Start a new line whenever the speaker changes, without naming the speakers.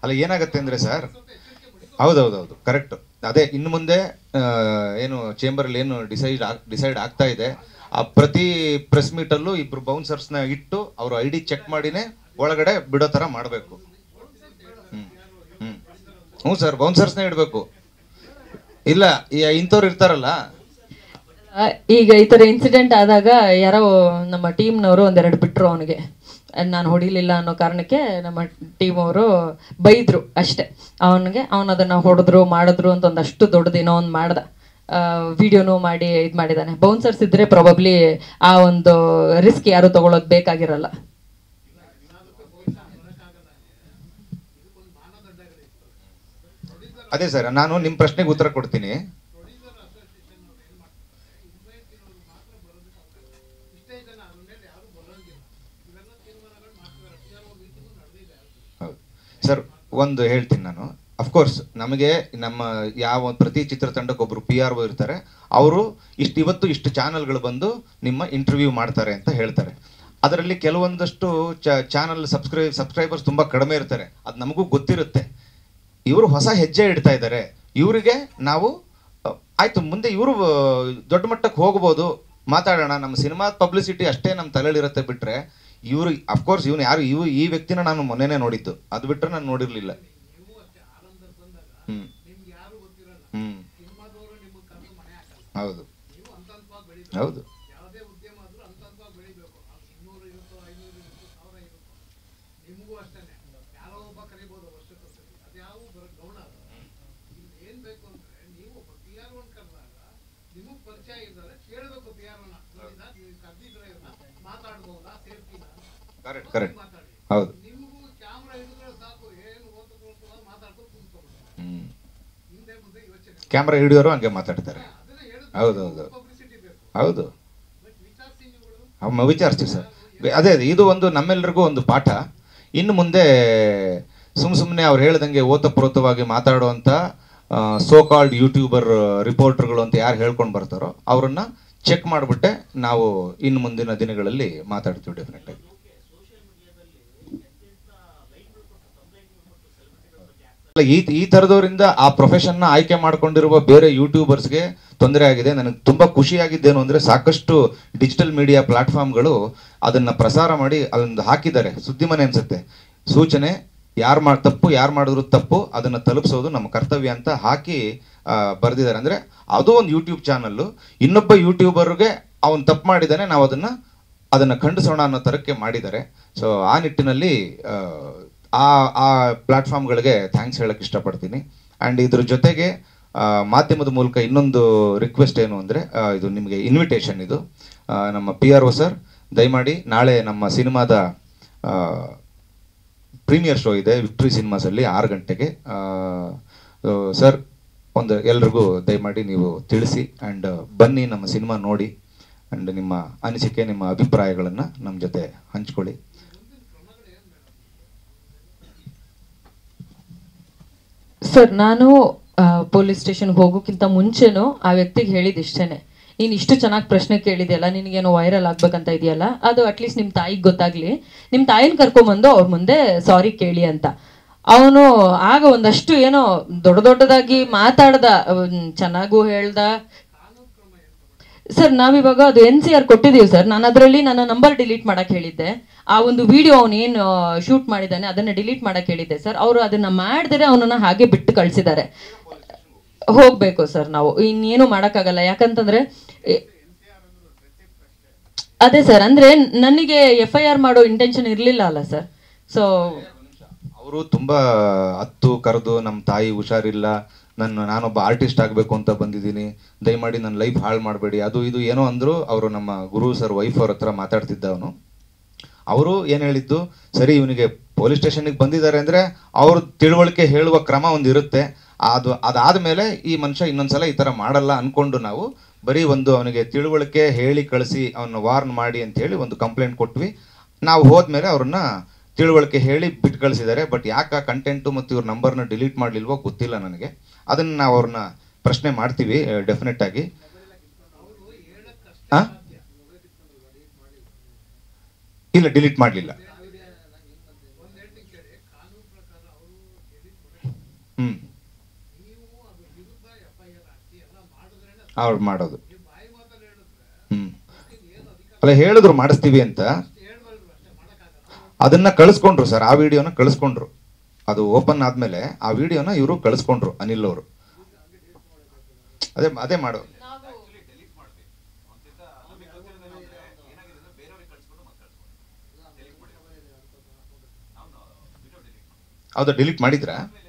ಅಲ್ಲ ಏನಾಗುತ್ತೆ ಅಂದ್ರೆ ಸರ್ ಹೌದೌದೌದು ಕರೆಕ್ಟ್ ಅದೇ ಇನ್ನು ಮುಂದೆ ಆ, ಏನು ಚೇಂಬರಲ್ಲಿ ಏನು ಡಿಸೈಡ್ ಡಿಸೈಡ್ ಆಗ್ತಾ ಇದೆ ಆ ಪ್ರತಿ ಪ್ರೆಸ್ ಮೀಟಲ್ಲೂ ಇಬ್ರು ಬೌನ್ಸರ್ಸ್ನ ಇಟ್ಟು ಅವರು ಐ ಡಿ ಚೆಕ್ ಮಾಡಿನೇ ಒಳಗಡೆ ಬಿಡೋ ಥರ ಮಾಡಬೇಕು ಹ್ಮ್ ಹ್ಮ್ ಹ್ಞೂ ಸರ್ ಬೌನ್ಸರ್ಸ್ನೇ ಇಡಬೇಕು ಇಲ್ಲ ಈ ಇಂಥವ್ರು ಇರ್ತಾರಲ್ಲ
ಆ, ಈಗ ಈ ತರ ಇನ್ಸಿಡೆಂಟ್ ಆದಾಗ ಯಾರೋ ನಮ್ಮ ಟೀಮ್ನವರು ಒಂದೆರಡು ಬಿಟ್ರು ಅವನಿಗೆ ನಾನು ಹೊಡಿಲಿಲ್ಲ ಅನ್ನೋ ಕಾರಣಕ್ಕೆ ನಮ್ಮ ಟೀಮ್ ಅವರು ಬೈದ್ರು ಅಷ್ಟೇ ಅವನಿಗೆ ಅವನು ಅದನ್ನ ಹೊಡೆದ್ರು ಮಾಡಿದ್ರು ಅಂತ ಒಂದಷ್ಟು ದೊಡ್ಡದೇನೋ ಒಂದು ಮಾಡ್ದ ವಿಡಿಯೋನು ಮಾಡಿ ಇದು ಮಾಡಿದಾನೆ ಬೌನ್ಸರ್ಸ್ ಇದ್ರೆ ಪ್ರಾಬಬ್ಲಿ ಆ ಒಂದು ರಿಸ್ಕ್ ಯಾರು ತಗೊಳ್ಳೋದು ಬೇಕಾಗಿರಲ್ಲ
ಅದೇ ಸರ್ ನಾನು ನಿಮ್ಮ ಪ್ರಶ್ನೆಗೆ ಉತ್ತರ ಕೊಡ್ತೀನಿ ಹೌದು ಸರ್ ಒಂದು ಹೇಳ್ತೀನಿ ನಾನು ಅಫ್ಕೋರ್ಸ್ ನಮಗೆ ನಮ್ಮ ಯಾವ ಪ್ರತಿ ಚಿತ್ರತಂಡಕ್ಕೆ ಒಬ್ರು ಪಿ ಆರ್ ಒ ಇರ್ತಾರೆ ಅವರು ಇಷ್ಟು ಇವತ್ತು ಇಷ್ಟು ಚಾನಲ್ಗಳು ಬಂದು ನಿಮ್ಮ ಇಂಟರ್ವ್ಯೂ ಮಾಡ್ತಾರೆ ಅಂತ ಹೇಳ್ತಾರೆ ಅದರಲ್ಲಿ ಕೆಲವೊಂದಷ್ಟು ಚಾನಲ್ ಸಬ್ಸ್ಕ್ರೈಬ್ ಸಬ್ಸ್ಕ್ರೈಬರ್ಸ್ ತುಂಬ ಕಡಿಮೆ ಇರ್ತಾರೆ ಅದು ನಮಗೂ ಗೊತ್ತಿರುತ್ತೆ ಇವರು ಹೊಸ ಹೆಜ್ಜೆ ಇಡ್ತಾ ಇದ್ದಾರೆ ಇವರಿಗೆ ನಾವು ಅ, ಆಯ್ತು ಮುಂದೆ ಇವರು ದೊಡ್ಡ ಮಟ್ಟಕ್ಕೆ ಹೋಗ್ಬೋದು ಮಾತಾಡೋಣ ನಮ್ಮ ಸಿನಿಮಾ ಪಬ್ಲಿಸಿಟಿ ಅಷ್ಟೇ ನಮ್ಮ ತಲೆಯಲ್ಲಿರುತ್ತೆ ಬಿಟ್ರೆ ಇವರು ಅಫ್ಕೋರ್ಸ್ ಇವನು ಯಾರು ಇವು ಈ ವ್ಯಕ್ತಿನ ನಾನು ಮೊನ್ನೆನೇ ನೋಡಿದ್ದು ಅದು ಬಿಟ್ಟರೆ ನಾನು ನೋಡಿರ್ಲಿಲ್ಲ ಹ್ಮ್ ಹ್ಮ್ ಹೌದು ಹೌದು ಕರೆಕ್ಟ್ ಕರೆಕ್ಟ್ ಹೌದು ಹ್ಮ್ ಕ್ಯಾಮ್ರಾ ಹಿಡಿಯೋರು ಹಂಗೆ ಮಾತಾಡ್ತಾರೆ ಹೌದು ಹೌದು ಹೌದು ಅಮ್ಮ ವಿಚಾರಿಸ್ತೀವಿ ಸರ್ ಅದೇ ಅದೇ ಇದು ಒಂದು ನಮ್ಮೆಲ್ಲರಿಗೂ ಒಂದು ಪಾಠ ಇನ್ನು ಮುಂದೆ ಸುಮ್ ಸುಮ್ಮನೆ ಅವ್ರು ಹೇಳ್ದಂಗೆ ಓತಪ್ರೋತವಾಗಿ ಮಾತಾಡುವಂಥ ಸೋ ಕಾಲ್ಡ್ ಯೂಟ್ಯೂಬರ್ ರಿಪೋರ್ಟರ್ಗಳು ಅಂತ ಯಾರು ಹೇಳ್ಕೊಂಡು ಬರ್ತಾರೋ ಅವ್ರನ್ನ ಚೆಕ್ ಮಾಡಿಬಿಟ್ಟೆ ನಾವು ಇನ್ನು ಮುಂದಿನ ದಿನಗಳಲ್ಲಿ ಮಾತಾಡ್ತೀವಿ ಡೆಫಿನೆಟ್ ಆಗಿ ಅಲ್ಲ, ಈ ಈ ಥರದವರಿಂದ ಆ ಪ್ರೊಫೆಷನ್ನ ಆಯ್ಕೆ ಮಾಡ್ಕೊಂಡಿರುವ ಬೇರೆ ಯೂಟ್ಯೂಬರ್ಸ್ಗೆ ತೊಂದರೆ ಆಗಿದೆ ನನಗೆ ತುಂಬಾ ಖುಷಿಯಾಗಿದ್ದೇನು ಅಂದ್ರೆ ಸಾಕಷ್ಟು ಡಿಜಿಟಲ್ ಮೀಡಿಯಾ ಪ್ಲಾಟ್ಫಾರ್ಮ್ಗಳು ಅದನ್ನ ಪ್ರಸಾರ ಮಾಡಿ ಅದೊಂದು ಹಾಕಿದ್ದಾರೆ ಸುದ್ದಿ ಮನೆ ಅನ್ಸುತ್ತೆ ಸೂಚನೆ ಯಾರು ಮಾಡಿ ತಪ್ಪು ಯಾರು ಮಾಡಿದ್ರು ತಪ್ಪು ಅದನ್ನ ತಲುಪಿಸೋದು ನಮ್ಮ ಕರ್ತವ್ಯ ಅಂತ ಹಾಕಿ ಬರೆದಿದ್ದಾರೆ ಅಂದ್ರೆ ಅದು ಒಂದು ಯೂಟ್ಯೂಬ್ ಚಾನಲ್ಲು ಇನ್ನೊಬ್ಬ ಯೂಟ್ಯೂಬರ್ಗೆ ಅವನು ತಪ್ಪು ಮಾಡಿದ್ದಾನೆ ನಾವು ಅದನ್ನ ಅದನ್ನ ಖಂಡಿಸೋಣ ಅನ್ನೋ ತರಕ್ಕೆ ಮಾಡಿದ್ದಾರೆ ಸೊ ಆ ನಿಟ್ಟಿನಲ್ಲಿ ಆ, ಆ ಆ ಪ್ಲಾಟ್ಫಾರ್ಮ್ಗಳಿಗೆ ಥ್ಯಾಂಕ್ಸ್ ಹೇಳಕ್ ಇಷ್ಟಪಡ್ತೀನಿ ಆ್ಯಂಡ್ ಇದ್ರ ಜೊತೆಗೆ ಆ, ಮಾಧ್ಯಮದ ಮೂಲಕ ಇನ್ನೊಂದು ರಿಕ್ವೆಸ್ಟ್ ಏನು ಅಂದರೆ ಇದು ನಿಮಗೆ ಇನ್ವಿಟೇಷನ್ ಇದು ಆ, ನಮ್ಮ ಪಿ ಆರ್ ಒ ಸರ್ ದಯಮಾಡಿ ನಾಳೆ ನಮ್ಮ ಸಿನಿಮಾದ ಪ್ರೀಮಿಯರ್ ಶೋ ಇದೆ ವಿಕ್ಟ್ರಿ ಸಿನಿಮಾಸಲ್ಲಿ ಆರು ಗಂಟೆಗೆ ಸರ್ ಒಂದು ಎಲ್ರಿಗೂ ದಯಮಾಡಿ ನೀವು ತಿಳಿಸಿ ಆ್ಯಂಡ್ ಬನ್ನಿ ನಮ್ಮ ಸಿನಿಮಾ ನೋಡಿ ಆ್ಯಂಡ್ ನಿಮ್ಮ ಅನಿಸಿಕೆ ನಿಮ್ಮ ಅಭಿಪ್ರಾಯಗಳನ್ನು ನಮ್ಮ ಜೊತೆ ಹಂಚ್ಕೊಳ್ಳಿ
ಸರ್ ನಾನು ಪೊಲೀಸ್ ಸ್ಟೇಷನ್ಗೆ ಹೋಗೋಕ್ಕಿಂತ ಮುಂಚೆನೂ ಆ ವ್ಯಕ್ತಿಗೆ ಹೇಳಿದ ಇಷ್ಟೇನೆ ನೀನು ಇಷ್ಟು ಚೆನ್ನಾಗಿ ಪ್ರಶ್ನೆ ಕೇಳಿದೆಯಲ್ಲ ನಿನಗೇನೋ ವೈರಲ್ ಆಗ್ಬೇಕಂತ ಇದೆಯಲ್ಲ ಅದು ಅಟ್ಲೀಸ್ಟ್ ನಿಮ್ಮ ತಾಯಿಗೆ ಗೊತ್ತಾಗ್ಲಿ ನಿಮ್ಮ ತಾಯಿನ ಕರ್ಕೊಂಬಂದು ಅವ್ರ ಮುಂದೆ ಸಾರಿ ಕೇಳಿ ಅಂತ ಅವನು ಆಗ ಒಂದಷ್ಟು ಏನೋ ದೊಡ್ಡ ದೊಡ್ಡದಾಗಿ ಮಾತಾಡ್ದ ಚೆನ್ನಾಗೂ ಹೇಳ್ದ ಸರ್ ನಾವಿವಾಗ ಅದು ಎನ್ ಸಿ ಆರ್ ಕೊಟ್ಟಿದ್ದೀವಿ ಸರ್ ನಾನು ಅದರಲ್ಲಿ ನನ್ನ ನಂಬರ್ ಡಿಲೀಟ್ ಮಾಡಕ್ ಹೇಳಿದ್ದೆ ಆ ಒಂದು ವಿಡಿಯೋ ಅವನು ಏನು ಶೂಟ್ ಮಾಡಿದ್ದಾನೆ ಅದನ್ನ ಡಿಲೀಟ್ ಮಾಡಕ್ ಹೇಳಿದ್ದೆ ಸರ್ ಅವರು ಅದನ್ನ ಮಾಡಿದರೆ ಅವನನ್ನ ಹಾಗೆ ಬಿಟ್ಟು ಕಳ್ಸಿದ್ದಾರೆ ಹೋಗ್ಬೇಕು ಸರ್ ನಾವು ಇನ್ನೇನು ಮಾಡಕ್ಕಾಗಲ್ಲ ಯಾಕಂತಂದ್ರೆ ಎ- ಅದೇ ಸರ್ ಅಂದ್ರೆ ನನಗೆ ಎಫ್ ಐ ಆರ್ ಮಾಡೋ ಇಂಟೆನ್ಷನ್ ಇರ್ಲಿಲ್ಲ ಅಲ್ಲ ಸರ್ ಸೊ
ಅವರು ತುಂಬಾ ಹತ್ತು ಕರೆದು ನಮ್ಮ ತಾಯಿ ಹುಷಾರಿಲ್ಲ ನನ್ನ ನಾನೊಬ್ಬ ಆರ್ಟಿಸ್ಟ್ ಆಗಬೇಕು ಅಂತ ಬಂದಿದ್ದೀನಿ ದಯಮಾಡಿ ನನ್ನ ಲೈಫ್ ಹಾಳು ಮಾಡಬೇಡಿ ಅದು ಇದು ಏನೋ ಅಂದ್ರು ಅವರು ನಮ್ಮ ಗುರು ಸರ್ ವೈಫ್ ಅವ್ರ ಹತ್ರ ಮಾತಾಡ್ತಿದ್ದ ಅವನು ಅವರು ಏನು ಹೇಳಿದ್ದು ಸರಿ ಇವನಿಗೆ ಪೊಲೀಸ್ ಸ್ಟೇಷನ್ಗೆ ಬಂದಿದ್ದಾರೆ ಅಂದ್ರೆ ಅವ್ರ ತಿಳುವಳಿಕೆ ಹೇಳುವ ಕ್ರಮ ಒಂದು ಇರುತ್ತೆ ಅದು ಅದಾದ್ಮೇಲೆ ಈ ಮನುಷ್ಯ ಇನ್ನೊಂದ್ಸಲ ಈ ತರ ಮಾಡಲ್ಲ ಅನ್ಕೊಂಡು ನಾವು ಬರೀ ಒಂದು ಅವನಿಗೆ ತಿಳುವಳಿಕೆ ಹೇಳಿ ಕಳಿಸಿ ಅವನ್ನ ವಾರ್ನ್ ಮಾಡಿ ಅಂತ ಹೇಳಿ ಒಂದು ಕಂಪ್ಲೇಂಟ್ ಕೊಟ್ವಿ ನಾವು ಹೋದ್ಮೇಲೆ ಅವ್ರನ್ನ ತಿಳುವಳಿಕೆ ಹೇಳಿ ಬಿಟ್ಟು ಕಳಿಸಿದ್ದಾರೆ ಬಟ್ ಯಾಕೆ ಕಂಟೆಂಟು ಮತ್ತು ಇವ್ರ ನಂಬರ್ನ ಡಿಲೀಟ್ ಮಾಡಲಿಲ್ವೋ ಗೊತ್ತಿಲ್ಲ ನನಗೆ ಅದನ್ನ ನಾವು ಅವ್ರನ್ನ ಪ್ರಶ್ನೆ ಮಾಡ್ತೀವಿ ಡೆಫಿನೆಟ್ ಆಗಿ ಆ? ಇಲ್ಲ ಡಿಲೀಟ್ ಮಾಡಲಿಲ್ಲ ಹ್ಮ್ ಅವ್ರು ಮಾಡೋದು ಹ್ಮ್ ಅಲ್ಲ ಹೇಳಿದ್ರು ಮಾಡಿಸ್ತೀವಿ ಅಂತ ಅದನ್ನ ಕಳಿಸ್ಕೊಂಡ್ರು ಸರ್ ಆ ವಿಡಿಯೋನ ಕಳಿಸ್ಕೊಂಡ್ರು ಅದು ಓಪನ್ ಆದ್ಮೇಲೆ ಆ ವಿಡಿಯೋನ ಇವರು ಕಳಿಸ್ಕೊಂಡ್ರು ಅನಿಲ್ ಅವರು ಅದೇ ಅದೇ ಮಾಡೋ ಹೌದಾ ಡಿಲೀಟ್ ಮಾಡಿದ್ರಾ